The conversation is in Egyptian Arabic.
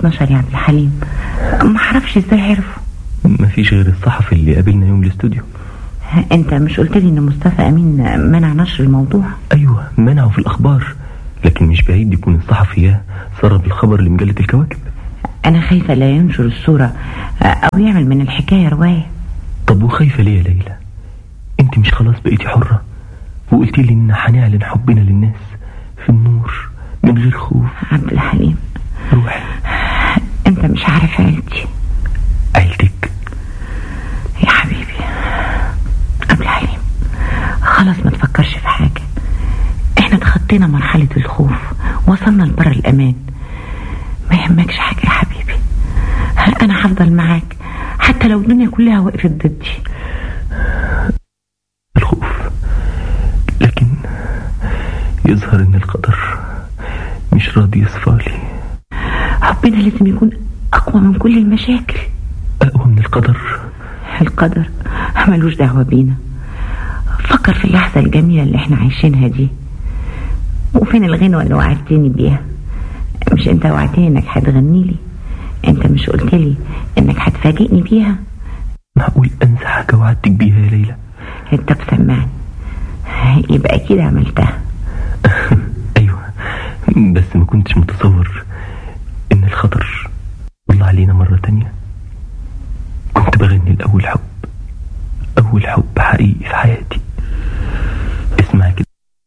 12 يا عبد الحليم ما اعرفش ازاي عرفوا مفيش غير الصحفي اللي قابلنا يوم الاستوديو انت مش قلت لي ان مصطفى امين منع نشر الموضوع ايوه منعه في الاخبار لكن مش بعيد يكون الصحفي سرب الخبر لمجلة الكواكب انا خايفة لا ينشر الصورة او يعمل من الحكاية رواية طب وخايفة ليه يا ليلى انت مش خلاص بقيتي حرة وقلتي لي ان هنعلن حبنا للناس في النور من غير خوف عبد الحليم روحي انت مش عارف عيلتي عيلتك يا حبيبي عبد الحليم خلاص ما تفكرش في حاجة احنا تخطينا مرحلة الخوف وصلنا لبر الامان ما يهمكش حاجة يا حبيبي انا هفضل معاك حتى لو الدنيا كلها وقفت ضدي الخوف لكن يظهر ان القدر مش راضي يصفالي حبنا لازم يكون اقوى من كل المشاكل اقوى من القدر القدر ملوش دعوة بينا فكر في اللحظة الجميلة اللي احنا عايشينها دي وفين الغنوة اللي وعدتني بيها مش انت وعدتني انك هتغني لي انت مش قلت لي انك هتفاجئني بيها معقول انسى حاجة وعدتك بيها يا ليلى انت بسمعني يبقى اكيد عملتها ايوه بس ما كنتش متصور ان الخطر طلع علينا مرة تانية كنت بغني لأول حب أول حب حقيقي في حياتي اسمع كده